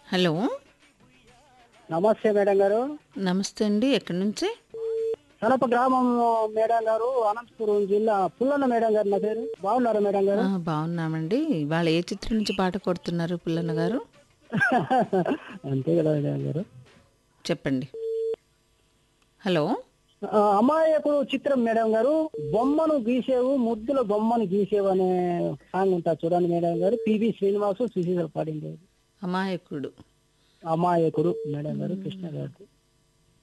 hello నమస్తే madam గారు నమస్తే అండి ఎక్కడి నుంచి సనప గ్రామం మేడం గారు అనంతపురం జిల్లా పుల్లన్న మేడం గారు నా పేరు బాగున్నారు మేడం గారు ఆ, బాగున్నామండి ఇవాళ ఏ చిత్రం నుంచి పాట కొడుతున్నారు పుల్లన్న గారు అంతే కదా మేడం గారు చెప్పండి హలో ఆ, అమాయకుడు చిత్రం మేడం గారు బొమ్మను గీసేవు ముద్దుల బొమ్మను గీసేవు అనే సాంగ్ ఉంటా చూడండి మేడం గారు పివి శ్రీనివాసు సుశీల పాడింది అమాయకుడు అమాయకుడు మేడం గారు కృష్ణ గారు